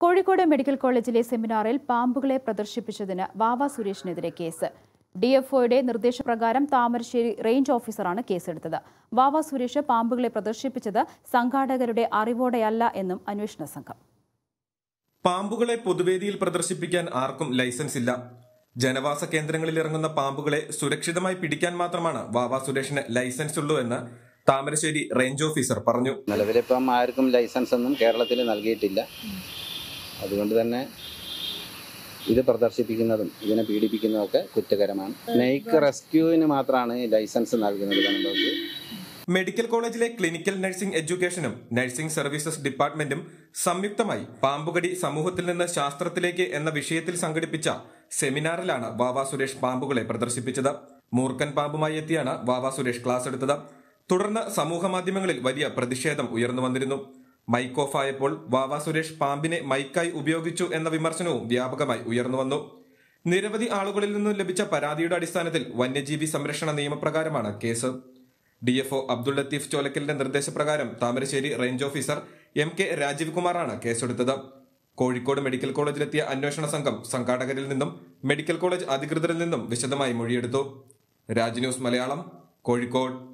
Kozhikode medical കോളേജിലെ സെമിനാറിൽ പാമ്പുകളെ പ്രദർശിപ്പിച്ചതിന് വാവ സുരേഷിനെതിരെ കേസ് ഡിഎഫ്ഒയുടെ നിർദ്ദേശപ്രകാരം താമരശ്ശേരി റേഞ്ച് ഓഫീസറാണ് കേസെടുത്തത് വാവ സുരേഷ് പാമ്പുകളെ പ്രദർശിപ്പിച്ചത് സംഘാടകരുടെ അറിവോടെയല്ല എന്നും അന്വേഷണ സംഘം പാമ്പുകളെ പൊതുവേദിയിൽ പ്രദർശിപ്പിക്കാൻ ആർക്കും ലൈസൻസ് ഇല്ല ജനവാസ കേന്ദ്രങ്ങളിൽ ഇറങ്ങുന്ന പാമ്പുകളെ സുരക്ഷിതമായി പിടിക്കാൻ മാത്രമാണ് വാവ സുരേഷിന് ലൈസൻസ് ഉള്ളൂ എന്ന് താമരശ്ശേരി റേഞ്ച് ഓഫീസർ പറഞ്ഞു നിലവിലിപ്പം ആർക്കും ലൈസൻസ് ഒന്നും കേരളത്തിൽ നൽകിയിട്ടില്ല അതുകൊണ്ട് തന്നെ ഇത് പ്രദർശിപ്പിക്കുന്നതും ഇതിനെ പീഡിപ്പിക്കുന്നതൊക്കെ കുറ്റകരമാണ് സ്നേക്ക് റെസ്ക്യൂവിന് മാത്രമാണ് ലൈസൻസ് നൽകുന്നത് ഗവൺമെന്റ് മെഡിക്കൽ കോളേജിലെ ക്ലിനിക്കൽ നഴ്സിംഗ് എഡ്യൂക്കേഷനും നഴ്സിംഗ് സർവീസസ് ഡിപ്പാർട്ട്മെന്റും സംയുക്തമായി പാമ്പുകടി സമൂഹത്തിൽ നിന്ന് ശാസ്ത്രത്തിലേക്ക് എന്ന വിഷയത്തിൽ സംഘടിപ്പിച്ച സെമിനാറിലാണ് വാവ സുരേഷ് പാമ്പുകളെ പ്രദർശിപ്പിച്ചത് മൂർഖൻ പാമ്പുമായി എത്തിയാണ് വാവ സുരേഷ് ക്ലാസ് എടുത്തത് തുടർന്ന് സമൂഹ മാധ്യമങ്ങളിൽ വലിയ പ്രതിഷേധം ഉയർന്നു വന്നിരുന്നു മൈക്ക് ഓഫ് ആയപ്പോൾ വാവ സുരേഷ് പാമ്പിനെ മൈക്കായി ഉപയോഗിച്ചു എന്ന വിമർശനവും വ്യാപകമായി ഉയർന്നു വന്നു നിരവധി ആളുകളിൽ നിന്നും ലഭിച്ച പരാതിയുടെ അടിസ്ഥാനത്തിൽ വന്യജീവി സംരക്ഷണ നിയമപ്രകാരമാണ് കേസ് ഡിഎഫ്ഒ അബ്ദുൾ ലത്തീഫ് ചോലക്കലിന്റെ നിർദ്ദേശപ്രകാരം Thamarassery range officer M K Rajeev കുമാറാണ് കേസെടുത്തത് കോഴിക്കോട് മെഡിക്കൽ കോളേജിലെത്തിയ അന്വേഷണ സംഘം സംഘാടകരിൽ നിന്നും മെഡിക്കൽ കോളേജ് അധികൃതരിൽ നിന്നും വിശദമായി മൊഴിയെടുത്തു രാജ് ന്യൂസ് മലയാളം കോഴിക്കോട്